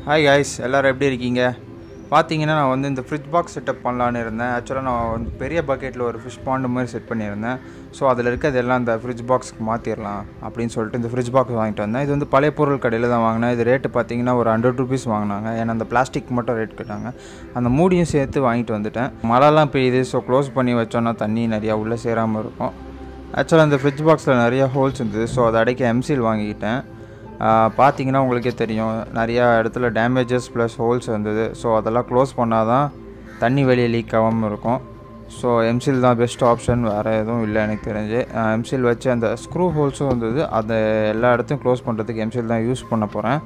hi guys எல்லோரும் எப்படி இருக்கீங்க பார்த்தீங்கன்னா நான் வந்து இந்த ஃப்ரிட்ஜ் பாக்ஸ் செட்டப் பண்ணலான்னு இருந்தேன் ஆக்சுவலாக நான் வந்து பெரிய பக்கெட்டில் ஒரு ஃபிஷ் பாண்டு மாதிரி செட் பண்ணியிருந்தேன் ஸோ அதில் இருக்கிறது எல்லாம் இந்த ஃப்ரிட்ஜ் பாக்ஸ்க்கு மாற்றிடலாம் அப்படின்னு சொல்லிட்டு இந்த ஃப்ரிட்ஜ் பாக்ஸ் வாங்கிட்டு வந்தேன் இது வந்து பழைய பொருள் கடையில் தான் வாங்கினேன் இது ரேட்டு பார்த்தீங்கன்னா ஒரு ஹண்ட்ரட் ருபீஸ் வாங்கினாங்க ஏன்னா அந்த பிளாஸ்டிக் மட்டும் ரேட் கேட்டாங்க அந்த மூடியும் சேர்த்து வாங்கிட்டு வந்துட்டேன் மழைலாம் பெய்யுது ஸோ க்ளோஸ் பண்ணி வச்சோன்னா தண்ணி நிறையா உள்ளே சேராமல் இருக்கும் ஆக்சுவலாக அந்த ஃப்ரிட்ஜ் பாக்ஸில் நிறைய ஹோல்ஸ் இருந்தது ஸோ அதை அடைக்க எம்சில் வாங்கிக்கிட்டேன் பார்த்தீங்கன்னா உங்களுக்கே தெரியும் நிறையா இடத்துல டேமேஜஸ் ப்ளஸ் ஹோல்ஸ் இருந்தது ஸோ அதெல்லாம் க்ளோஸ் பண்ணால் தான் தண்ணி வெளியே லீக் ஆகாமல் இருக்கும் ஸோ எம்சில் தான் பெஸ்ட் ஆப்ஷன் வேறு எதுவும் இல்லை எனக்கு தெரிஞ்சு எம்சில் வச்சு அந்த ஸ்க்ரூ ஹோல்ஸும் இருந்தது அதை எல்லா இடத்தையும் க்ளோஸ் பண்ணுறதுக்கு எம்சில் தான் யூஸ் பண்ண போகிறேன்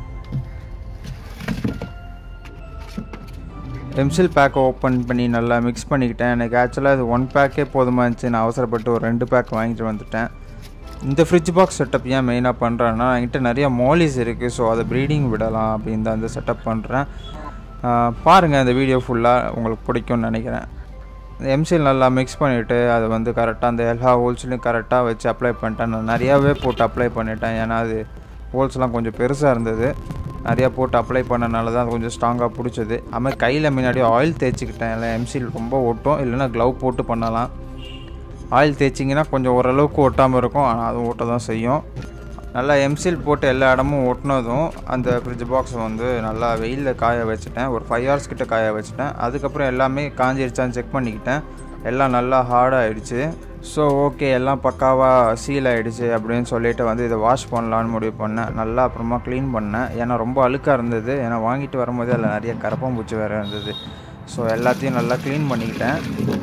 எம்சில் பேக்கை ஓப்பன் பண்ணி நல்லா மிக்ஸ் பண்ணிக்கிட்டேன் எனக்கு ஆக்சுவலாக இது ஒன் பேக்கே போதுமா இருந்துச்சு நான் அவசரப்பட்டு ஒரு ரெண்டு பேக் வாங்கிட்டு வந்துட்டேன் இந்த ஃப்ரிட்ஜ் பாக்ஸ் செட்டப் ஏன் மெயினாக பண்ணுறேன்னா என்கிட்ட நிறைய மாலிஸ் இருக்குது ஸோ அதை ப்ரீடிங் விடலாம் அப்படின்னு தான் இந்த செட்டப் பண்ணுறேன் பாருங்கள் இந்த வீடியோ ஃபுல்லாக உங்களுக்கு பிடிக்கும்னு நினைக்கிறேன் எம்சில் நல்லா மிக்ஸ் பண்ணிவிட்டு அதை வந்து கரெக்டாக அந்த எல்லா ஹோல்ஸ்லையும் கரெக்டாக வச்சு அப்ளை பண்ணிட்டேன் நான் நிறையாவே போட்டு அப்ளை பண்ணிட்டேன் ஏன்னா அது ஹோல்ஸ்லாம் கொஞ்சம் பெருசாக இருந்தது நிறையா போட்டு அப்ளை பண்ணனால தான் அது கொஞ்சம் ஸ்ட்ராங்காக பிடிச்சது அதுமாதிரி கையில் முன்னாடி ஆயில் தேய்ச்சிக்கிட்டேன் இல்லை எம்சில் ரொம்ப ஒட்டும் இல்லைன்னா க்ளவ் போட்டு பண்ணலாம் ஆயில் தேய்ச்சிங்கன்னா கொஞ்சம் ஓரளவுக்கு ஒட்டாமல் இருக்கும் ஆனால் அதுவும் ஓட்ட தான் செய்யும் நல்லா எம்சில் போட்டு எல்லா இடமும் ஒட்டினதும் அந்த ஃப்ரிட்ஜ் பாக்ஸ் வந்து நல்லா வெயிலில் காய வச்சுட்டேன் ஒரு ஃபைவ் ஹவர்ஸ் கிட்ட காய வச்சுட்டேன் அதுக்கப்புறம் எல்லாமே காஞ்சிருச்சான்னு செக் பண்ணிக்கிட்டேன் எல்லாம் நல்லா ஹார்டாகிடுச்சு ஸோ ஓகே எல்லாம் பக்காவாக சீல் ஆகிடுச்சு அப்படின்னு சொல்லிட்டு வந்து இதை வாஷ் பண்ணலான்னு முடிவு பண்ணேன் நல்லா அப்புறமா க்ளீன் பண்ணேன் ஏன்னா ரொம்ப அழுக்காக இருந்தது ஏன்னா வாங்கிட்டு வரும்போது அதில் நிறைய கரப்பாம்பூச்சி வேறு இருந்தது ஸோ எல்லாத்தையும் நல்லா க்ளீன் பண்ணிக்கிட்டேன்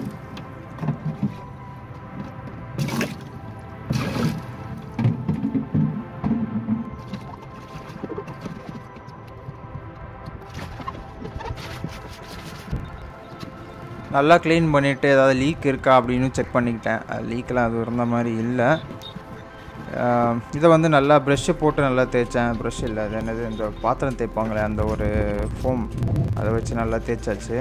நல்லா க்ளீன் பண்ணிவிட்டு ஏதாவது லீக் இருக்கா அப்படின்னு செக் பண்ணிக்கிட்டேன் லீக்கெலாம் அது இருந்த மாதிரி இல்லை இதை வந்து நல்லா ப்ரெஷ்ஷு போட்டு நல்லா தேய்ச்சேன் ப்ரெஷ் இல்லை அது என்னது இந்த பாத்திரம் தேய்ப்பாங்களே அந்த ஒரு ஃபோம் அதை வச்சு நல்லா தேய்ச்சாச்சு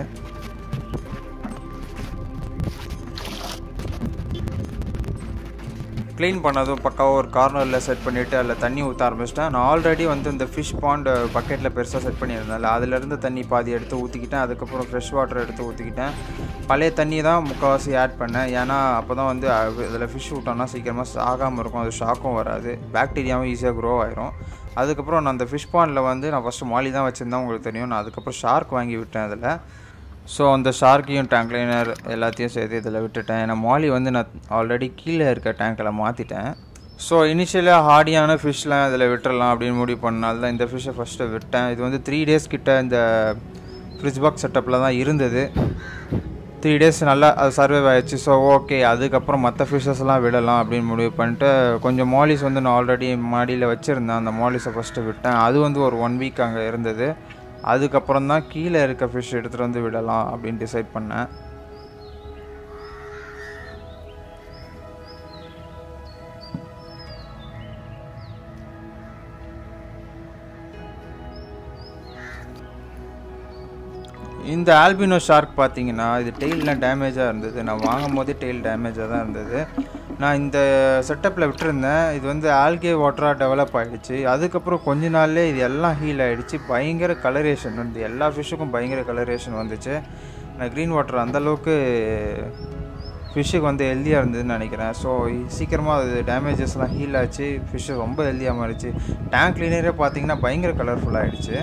க்ளீன் பண்ணதும் பக்காவாக ஒரு கார்னரில் செட் பண்ணிவிட்டு அதில் தண்ணி ஊற்ற ஆரம்பிச்சிட்டேன் நான் ஆல்ரெடி வந்து இந்த ஃபிஷ் பாண்டு பக்கெட்டில் பெருசாக செட் பண்ணியிருந்தேன் அதிலேருந்து தண்ணி பாதி எடுத்து ஊற்றிக்கிட்டேன் அதுக்கப்புறம் ஃப்ரெஷ் வாட்டர் எடுத்து ஊற்றிக்கிட்டேன் பழைய தண்ணி தான் முக்கால்வாசி ஆட் பண்ணேன் ஏன்னா அப்போ தான் வந்து இதில் ஃபிஷ் விட்டோம்னா சீக்கிரமாக ஆகாமல் இருக்கும் அது ஷாக்கும் வராது பாக்டீரியாவும் ஈஸியாக க்ரோ ஆயிரும் அதுக்கப்புறம் நான் அந்த ஃபிஷ் பாண்டில் வந்து நான் ஃபஸ்ட்டு மாலி தான் வச்சுருந்தேன் உங்களுக்கு தெரியும் நான் அதுக்கப்புறம் ஷார்க் வாங்கி விட்டேன் அதில் ஸோ அந்த ஷார்க்கையும் டேங்க் லைனர் எல்லாத்தையும் சேர்த்து இதில் விட்டுட்டேன் ஏன்னா மாலி வந்து நான் ஆல்ரெடி கீழே இருக்க டேங்கில் மாற்றிட்டேன் ஸோ இனிஷியலாக ஹார்டியான ஃபிஷ்லாம் இதில் விட்டுறலாம் அப்படின்னு முடிவு பண்ணால் தான் இந்த ஃபிஷ்ஷை ஃபஸ்ட்டு விட்டேன் இது வந்து த்ரீ டேஸ் கிட்ட இந்த ஃப்ரிட்ஜ் பாக்ஸ் செட்டப்பில் தான் இருந்தது த்ரீ டேஸ் நல்லா அது சர்வைவ் ஆயிடுச்சு ஸோ ஓகே அதுக்கப்புறம் மற்ற ஃபிஷ்ஷஸ்லாம் விடலாம் அப்படின்னு முடிவு பண்ணிட்டு கொஞ்சம் மாலிஸ் வந்து நான் ஆல்ரெடி மாடியில் வச்சுருந்தேன் அந்த மாலிஸை ஃபஸ்ட்டு விட்டேன் அது வந்து ஒரு ஒன் வீக் அங்கே இருந்தது அதுக்கப்புறம் தான் கீழே இருக்க ஃபிஷ் எடுத்துகிட்டு வந்து விடலாம் அப்படின்னு டிசைட் பண்ணேன் இந்த ஆல்பினோ ஷார்க் பார்த்தீங்கன்னா இது டெய்லாம் டேமேஜாக இருந்தது நான் வாங்கும் போதே டெய்ல் டேமேஜாக தான் இருந்தது நான் இந்த செட்டப்பில் விட்டுருந்தேன் இது வந்து ஆல்கே வாட்டராக டெவலப் ஆகிடுச்சு அதுக்கப்புறம் கொஞ்ச நாள்லேயே இது எல்லாம் ஹீல் ஆகிடுச்சு பயங்கர கலரேஷன் வந்து எல்லா ஃபிஷ்ஷுக்கும் பயங்கர கலரேஷன் வந்துச்சு நான் க்ரீன் வாட்டர் அந்தளவுக்கு ஃபிஷ்ஷுக்கு வந்து ஹெல்த்தியாக இருந்ததுன்னு நினைக்கிறேன் ஸோ சீக்கிரமாக அது டேமேஜஸ்லாம் ஹீல் ஆச்சு ஃபிஷ்ஷு ரொம்ப ஹெல்த்தியாக மாறிச்சு டேங்க் கிளீனரே பார்த்தீங்கன்னா பயங்கர கலர்ஃபுல்லாகிடுச்சு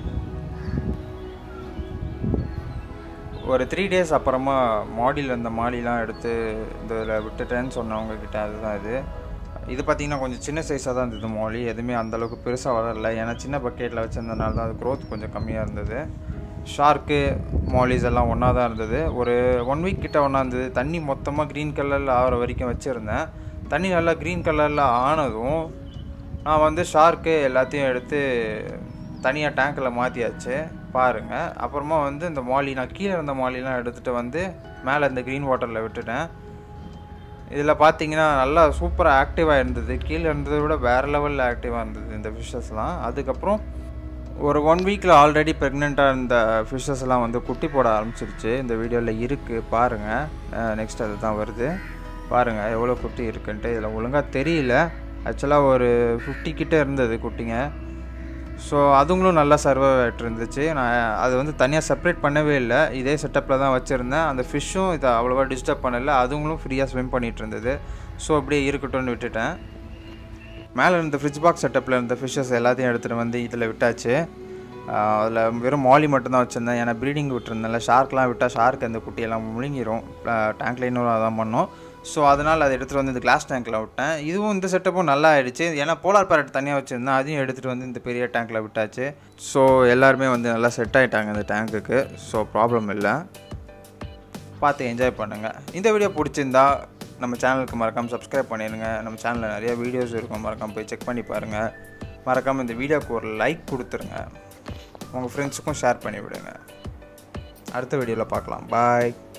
ஒரு த்ரீ டேஸ் அப்புறமா மாடியில் இருந்த மாடிலாம் எடுத்து இந்த இதில் விட்டுட்டேன்னு சொன்னவங்க கிட்ட அதுதான் இது இது பார்த்திங்கன்னா கொஞ்சம் சின்ன சைஸாக தான் இருந்தது மாலி எதுவுமே அந்தளவுக்கு பெருசாக வளரல ஏன்னா சின்ன பக்கெட்டில் வச்சுருந்தனால தான் அது க்ரோத் கொஞ்சம் கம்மியாக இருந்தது ஷார்க்கு மாலிஸ் எல்லாம் ஒன்றா தான் இருந்தது ஒரு ஒன் வீக் கிட்ட ஒன்றா இருந்தது தண்ணி மொத்தமாக க்ரீன் கலரில் ஆகிற வரைக்கும் வச்சுருந்தேன் தண்ணி நல்லா க்ரீன் கலரில் ஆனதும் நான் வந்து ஷார்க்கு எல்லாத்தையும் எடுத்து தனியாக டேங்கில் மாற்றியாச்சு பாருங்கள் அப்புறமா வந்து இந்த மாலி நான் கீழே இருந்த மாலிலாம் எடுத்துகிட்டு வந்து மேலே இந்த க்ரீன் வாட்டரில் விட்டுட்டேன் இதில் பார்த்தீங்கன்னா நல்லா சூப்பராக ஆக்டிவாக இருந்தது கீழே இருந்ததை விட வேறு லெவலில் ஆக்டிவாக இருந்தது இந்த ஃபிஷ்ஷஸ்லாம் அதுக்கப்புறம் ஒரு ஒன் வீக்கில் ஆல்ரெடி ப்ரெக்னெண்ட்டாக இருந்த ஃபிஷ்ஷஸ்லாம் வந்து குட்டி போட ஆரம்பிச்சிருச்சு இந்த வீடியோவில் இருக்குது பாருங்கள் நெக்ஸ்ட் அது தான் வருது பாருங்கள் எவ்வளோ குட்டி இருக்குன்ட்டு இதில் ஒழுங்காக தெரியல ஆக்சுவலாக ஒரு ஃபிஃப்டி கிட்டே இருந்தது குட்டிங்க ஸோ அதுங்களும் நல்லா சர்வ் ஆகிட்டு இருந்துச்சு நான் அது வந்து தனியாக செப்பரேட் பண்ணவே இல்லை இதே செட்டப்பில் தான் வச்சுருந்தேன் அந்த ஃபிஷ்ஷும் இதை அவ்வளோவா டிஸ்டர்ப் பண்ணலை அதுங்களும் ஃப்ரீயாக ஸ்விம் பண்ணிகிட்டு இருந்தது ஸோ அப்படியே இருக்கட்டும்னு விட்டுட்டேன் மேலே இருந்த ஃப்ரிட்ஜ் பாக்ஸ் செட்டப்பில் இருந்த ஃபிஷ்ஷஸ் எல்லாத்தையும் எடுத்துகிட்டு வந்து இதில் விட்டாச்சு அதில் வெறும் மாலி மட்டும்தான் வச்சுருந்தேன் ஏன்னா ப்ரீடிங் விட்டுருந்தேன்ல ஷார்க்லாம் விட்டால் ஷார்க் அந்த குட்டியெல்லாம் முழுங்கிரும் டேங்க்ல இன்னொரு அதான் பண்ணோம் ஸோ அதனால் அதை எடுத்துகிட்டு வந்து இந்த கிளாஸ் டேங்க்கில் விட்டேன் இதுவும் இந்த செட்டப்பும் நல்லா ஆயிடுச்சு ஏன்னா போலார் பேரட் தனியாக வச்சுருந்தேன் அதையும் எடுத்துகிட்டு வந்து இந்த பெரிய டேங்க்கில் விட்டாச்சு ஸோ எல்லாருமே வந்து நல்லா செட் ஆகிட்டாங்க இந்த டேங்க்குக்கு ஸோ ப்ராப்ளம் இல்லை பார்த்து என்ஜாய் பண்ணுங்கள் இந்த வீடியோ பிடிச்சிருந்தா நம்ம சேனலுக்கு மறக்காமல் சப்ஸ்கிரைப் பண்ணிடுங்க நம்ம சேனலில் நிறைய வீடியோஸ் இருக்கும் மறக்காமல் போய் செக் பண்ணி பாருங்கள் மறக்காமல் இந்த வீடியோக்கு ஒரு லைக் கொடுத்துருங்க உங்கள் ஃப்ரெண்ட்ஸுக்கும் ஷேர் பண்ணி விடுங்க அடுத்த வீடியோவில் பார்க்கலாம் பாய்